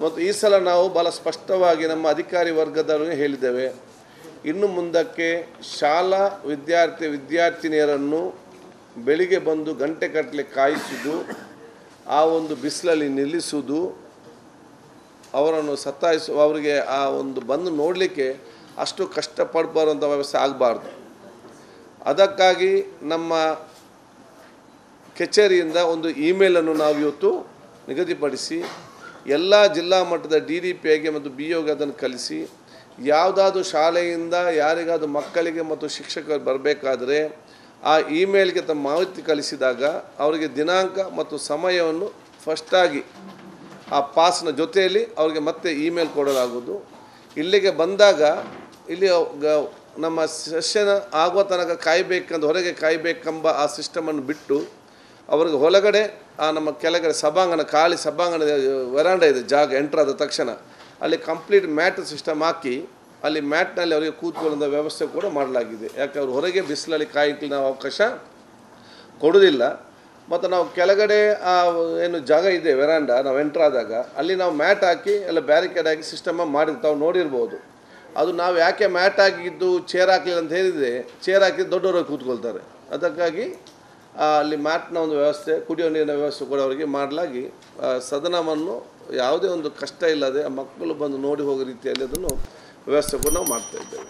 ಮತ್ತು ಈ ಸಲ ನಾವು ಭಾಳ ಸ್ಪಷ್ಟವಾಗಿ ನಮ್ಮ ಅಧಿಕಾರಿ ವರ್ಗದವರಿಗೆ ಹೇಳಿದ್ದೇವೆ ಇನ್ನು ಮುಂದಕ್ಕೆ ಶಾಲಾ ವಿದ್ಯಾರ್ಥಿ ವಿದ್ಯಾರ್ಥಿನಿಯರನ್ನು ಬೆಳಿಗ್ಗೆ ಬಂದು ಗಂಟೆ ಕಟ್ಟಲೆ ಕಾಯಿಸುವುದು ಆ ಒಂದು ಬಿಸಿಲಲ್ಲಿ ನಿಲ್ಲಿಸುವುದು ಅವರನ್ನು ಸತಾಯಿಸುವ ಅವರಿಗೆ ಆ ಒಂದು ಬಂದು ನೋಡಲಿಕ್ಕೆ ಅಷ್ಟು ಕಷ್ಟಪಡಬಾರಂಥ ವ್ಯವಸ್ಥೆ ಆಗಬಾರ್ದು ಅದಕ್ಕಾಗಿ ನಮ್ಮ ಕಚೇರಿಯಿಂದ ಒಂದು ಇಮೇಲನ್ನು ನಾವು ಇವತ್ತು ನಿಗದಿಪಡಿಸಿ ಎಲ್ಲ ಜಿಲ್ಲಾ ಮಟ್ಟದ ಡಿ ಡಿ ಪಿ ಐಗೆ ಮತ್ತು ಬಿ ಒಗೆ ಅದನ್ನು ಕಲಿಸಿ ಯಾವುದಾದ್ರೂ ಶಾಲೆಯಿಂದ ಯಾರಿಗಾದ್ರೂ ಮಕ್ಕಳಿಗೆ ಮತ್ತು ಶಿಕ್ಷಕರು ಬರಬೇಕಾದ್ರೆ ಆ ಇಮೇಲ್ಗೆ ತಮ್ಮ ಮಾಹಿತಿ ಕಳಿಸಿದಾಗ ಅವರಿಗೆ ದಿನಾಂಕ ಮತ್ತು ಸಮಯವನ್ನು ಫಸ್ಟಾಗಿ ಆ ಪಾಸ್ನ ಜೊತೆಯಲ್ಲಿ ಅವರಿಗೆ ಮತ್ತೆ ಇಮೇಲ್ ಕೊಡಲಾಗುವುದು ಇಲ್ಲಿಗೆ ಬಂದಾಗ ಇಲ್ಲಿ ಗ- ನಮ್ಮ ಸೆಷನ್ ಆಗುವ ತನಕ ಕಾಯಬೇಕಂತ ಹೊರಗೆ ಕಾಯಬೇಕೆಂಬ ಆ ಸಿಸ್ಟಮನ್ನು ಬಿಟ್ಟು ಅವ್ರಿಗೆ ಒಳಗಡೆ ಆ ನಮ್ಮ ಕೆಳಗಡೆ ಸಭಾಂಗಣ ಖಾಲಿ ಸಭಾಂಗಣ ವರಾಂಡ ಇದೆ ಜಾಗ ಎಂಟ್ರ್ ಆದ ತಕ್ಷಣ ಅಲ್ಲಿ ಕಂಪ್ಲೀಟ್ ಮ್ಯಾಟ್ ಸಿಸ್ಟಮ್ ಹಾಕಿ ಅಲ್ಲಿ ಮ್ಯಾಟ್ನಲ್ಲಿ ಅವರಿಗೆ ಕೂತ್ಕೊಳ್ಳೋ ವ್ಯವಸ್ಥೆ ಕೂಡ ಮಾಡಲಾಗಿದೆ ಯಾಕೆ ಅವ್ರು ಹೊರಗೆ ಬಿಸಿಲಲ್ಲಿ ಕಾಯಕ್ಕೆ ನಾವು ಅವಕಾಶ ಕೊಡೋದಿಲ್ಲ ಮತ್ತು ನಾವು ಕೆಳಗಡೆ ಆ ಏನು ಜಾಗ ಇದೆ ವೆರಾಂಡ ನಾವು ಎಂಟ್ರ್ ಆದಾಗ ಅಲ್ಲಿ ನಾವು ಮ್ಯಾಟ್ ಹಾಕಿ ಎಲ್ಲ ಬ್ಯಾರಿಕೇಡ್ ಹಾಕಿ ಸಿಸ್ಟಮ ಮಾಡಿ ತಾವು ನೋಡಿರ್ಬೋದು ಅದು ನಾವು ಯಾಕೆ ಮ್ಯಾಟ್ ಹಾಕಿದ್ದು ಚೇರ್ ಹಾಕಲಿಲ್ಲ ಅಂತ ಹೇಳಿದರೆ ಚೇರ್ ಹಾಕಿ ದೊಡ್ಡವರು ಕೂತ್ಕೊಳ್ತಾರೆ ಅದಕ್ಕಾಗಿ ಆ, ಅಲ್ಲಿ ಮ್ಯಾಟ್ನ ಒಂದು ವ್ಯವಸ್ಥೆ ಕುಡಿಯೋ ನೀರಿನ ವ್ಯವಸ್ಥೆ ಕೂಡ ಅವರಿಗೆ ಮಾಡಲಾಗಿ ಆ, ಸದನವನ್ನು ಯಾವುದೇ ಒಂದು ಕಷ್ಟ ಇಲ್ಲದೆ ಆ ಮಕ್ಕಳು ಬಂದು ನೋಡಿ ಹೋಗೋ ರೀತಿಯಲ್ಲಿ ಅದನ್ನು ವ್ಯವಸ್ಥೆ ಕೂಡ ನಾವು ಮಾಡ್ತಾ ಇದ್ದೇವೆ